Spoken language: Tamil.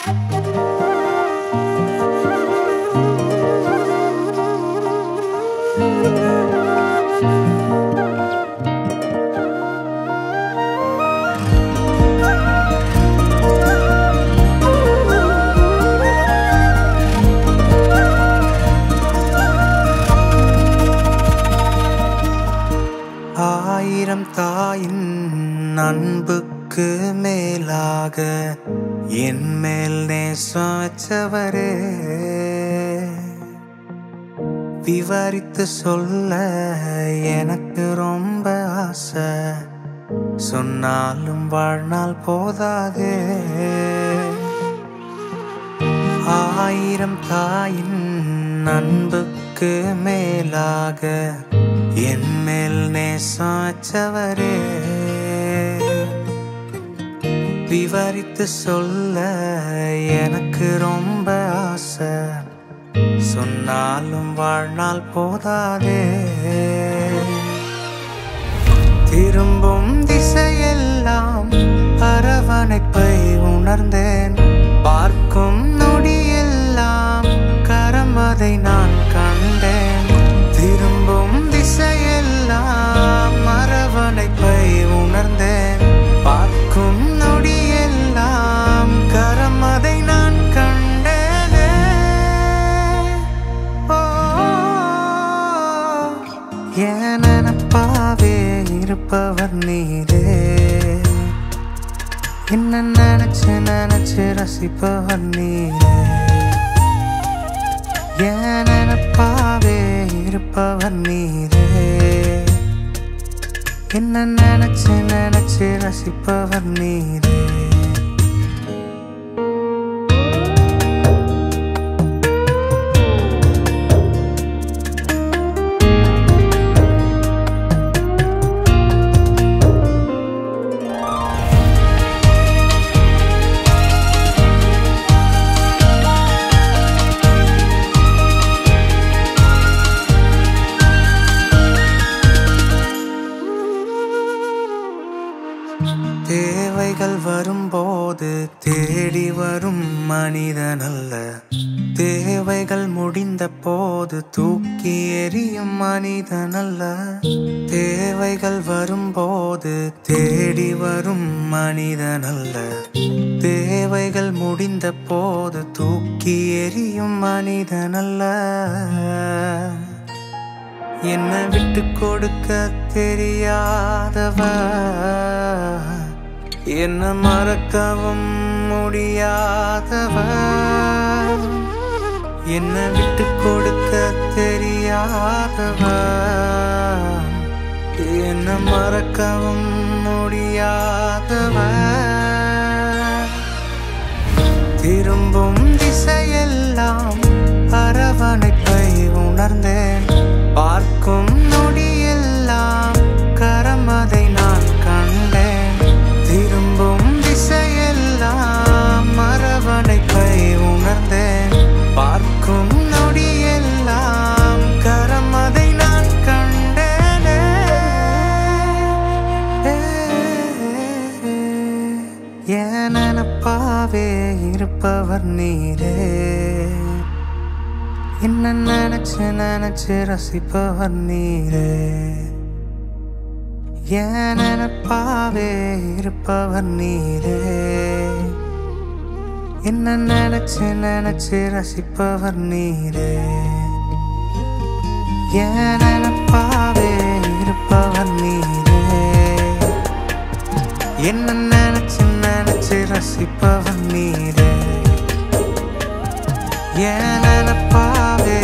ஆயிரம் தாயின் அன்புக்கு மேலாக என் மேல் நேசம் வச்சவரே விவரித்து சொல்ல எனக்கு ரொம்ப ஆசை சொன்னாலும் வாழ்நாள் போதாதே ஆயிரம் தாயின் அன்புக்கு மேலாக என் மேல் நேசம் வச்சவரே விவரித்து சொல்ல எனக்கு ரொம்ப ஆசை சொன்னாலும் வாழ்நாள் போதாதே திரும்பும் திசையெல்லாம் அரவணைப்பை உணர்ந்தேன் பார்க்கும் நொடியெல்லாம் கரமதை நான் கண்டேன் திரும்பும் திசையெல்லாம் அரவணைப்பை உணர்ந்தேன் பார்க்கும் நொடியெல்லாம் கரமதை நான் கண்டேனே ஓ என் நினப்பாவே இருப்பவர் நீரே என்ன நினைச்சு நினைச்சு ரசிப்பவர் நீரே என் நினப்பாவே இருப்பவர் நீரே என்ன நினைச்சு நினைச்சு ரசிப்பவர் நீரே தேவைகள் வரும்போது தேடி வரும் மனிதன் அல்ல தேவைகள் முடிந்த போது தூக்கி எறியும் மனிதன் அல்ல தேவைகள் வரும்போது தேடி வரும் மனிதன் அல்ல தேவைகள் முடிந்த போது தூக்கி எறியும் மனிதன் அல்ல என்ன விட்டு கொடுக்க தெரியாதவ என்ன மறக்கவும் முடியாதவ என்ன விட்டு கொடுக்க தெரியாதவ என்ன மறக்கவும் முடியாதவ திரும்பும் திசையெல்லாம் அரவணைப்பை உணர்ந்தேன் பார்க்கும் நொடியெல்லாம் கரமதை நான் கண்டேன் திரும்பும் திசையெல்லாம் அரவணைப்பை உணர்ந்தேன் பார்க்கும் நொடியெல்லாம் கரமதை நான் கண்டேனே என் நினப்பாவே இருப்பவர் நீரே என்ன நினைச்சு நினைச்சு ரசிப்பவர் நீரே என் நினப்பாவே இருப்பவர் நீரே என்ன நினைச்சு நினைச்சு ரசிப்பவர் நீரே என் நினப்பாவே இருப்பவர் நீரே என்ன நினைச்சு நினைச்சு ரசிப்பவர் நீரே என் நினப்பாவே